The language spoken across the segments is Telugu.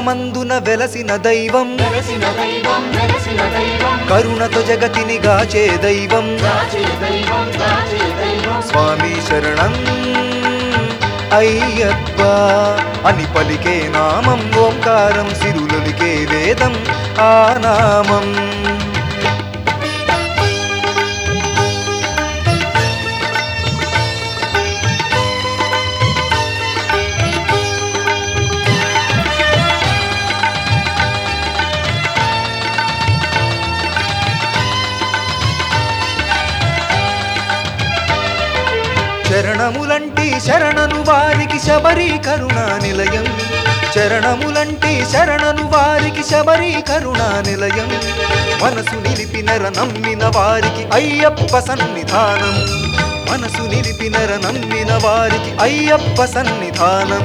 కలియుగమందున వెలసిన దైవం వెలసిన దైవం వెలసిన దైవం కరుణతో జగతిని గాచే దైవం దాచే దైవం దాచే దైవం స్వామి శరణం అయ్యప్ప అని పలికే నామం ఓంకారం సిరులొలికే వేదం ఆ నామం చరణములంటి శరణను వారికి శబరి కరుణా నిలయం చరణములంటి శరణను వారికి శబరి కరుణా నిలయం మనసు నిలిపినర నమ్మిన వారికి అయ్యప్ప సన్నిధానం మనసు నిలిపినర నమ్మిన వారికి అయ్యప్ప సన్నిధానం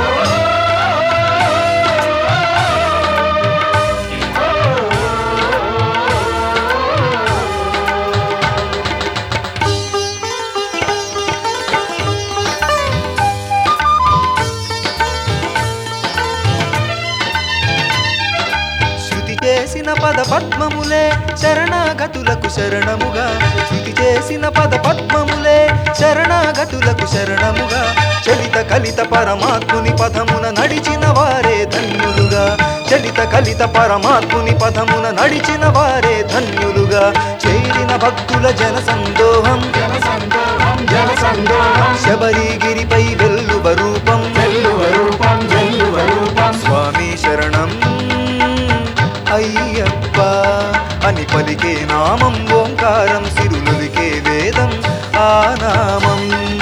శృతి చేసిన పద పద్మములే శరణాగతులకు శరణముగా శృతి చేసిన పద పద్మములే శరణాగతులకు శరణముగా చలిత కలిత పరమాత్ముని పదమున నడిచిన వారే ధన్యులుగా చలిత కలిత పరమాత్ముని పదమున నడిచిన వారే ధన్యులుగా చేరిన భక్తుల జన సందోహం జన సందోహం జన సందోహం శబరిగిరిపై వెల్లువ రూపం జల్లువ రూపం జల్లువ రూపం స్వామి శరణం అయ్యప్ప అని పలికే నామం ఓంకారం సిరులులికే వేదం ఆ నామం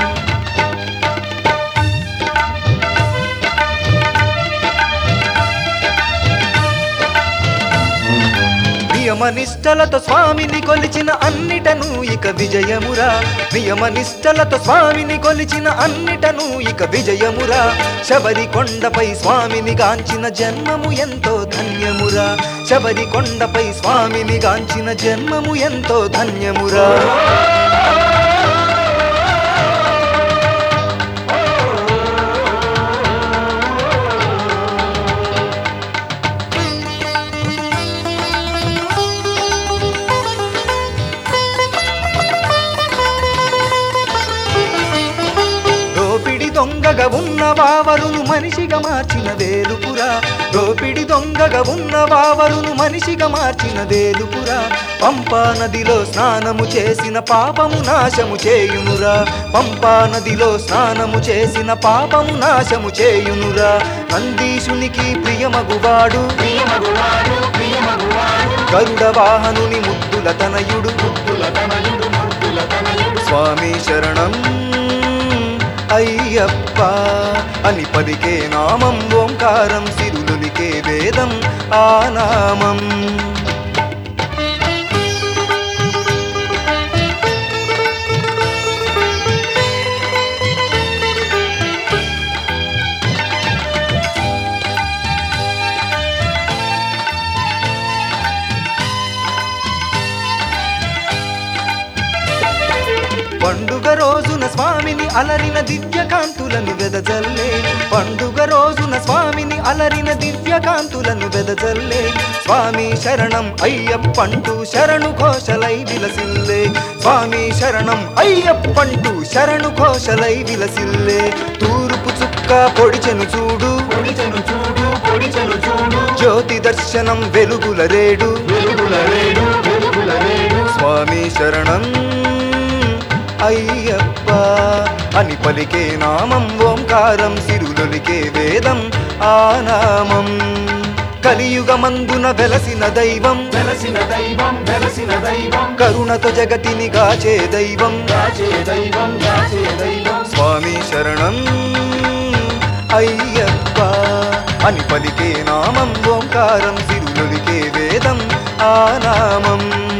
నియమనిష్టలతో స్వామిని కొలిచిన అన్నిటను ఇక విజయమురా నియమనిష్టలతో స్వామిని కొలిచిన అన్నిటను ఇక విజయమురా శబరి కొండపై స్వామిని గాంచిన జన్మము ఎంతో ధన్యమురా శబరి కొండపై స్వామిని గాంచిన జన్మము ఎంతో ధన్యమురా దోపిడి దొంగగా ఉన్న వావరును మనిషిగా మార్చిన వేలుపురా దోపిడి దొంగగా ఉన్న వావరును మనిషిగా మార్చిన వేలుపురా పంపా నదిలో స్నానము చేసిన పాపము నాశము చేయునురా పంపా నదిలో స్నానము చేసిన పాపము నాశము చేయునురా నందీశునికి ప్రియమగువాడు ప్రియమగువాడు ప్రియమగువాడు గరుడ వాహనుని ముద్దుల తనయుడు ముద్దుల తనయుడు ముద్దుల తనయుడు స్వామి శరణం అయ్యప్ప అని పలికే నామం ఓంకారం సిరులులికే వేదం ఆ నామం పండుగ రోజున స్వామిని అలరిన దివ్యకాంతులను వెదజల్లే పండుగ రోజున స్వామిని అలరిన దివ్యకాంతులను వెదజల్లే స్వామి శరణం అయ్యప్పంటూ శరణు ఘోషలై విలసిల్లే స్వామి శరణం అయ్యప్పంటూ శరణు ఘోషలై విలసిల్లే తూర్పు చుక్క పొడిచెను చూడు పొడిచెను చూడు పొడిచెను చూడు జ్యోతి దర్శనం వెలుగుల రేడు వెలుగుల రేడు వెలుగుల రేడు స్వామి శరణం అయ్యప్ప అని పలికే నామం ఓంకారం సిరులొలికే వేదం ఆ నామం కలియుగమందున వెలసిన దైవం వెలసిన దైవం వెలసిన దైవం కరుణతో జగతిని గాచే దైవం దాచే దైవం దాచే దైవం స్వామి శరణం అయ్యప్ప అని పలికే నామం ఓంకారం సిరులొలికే వేదం ఆ నామం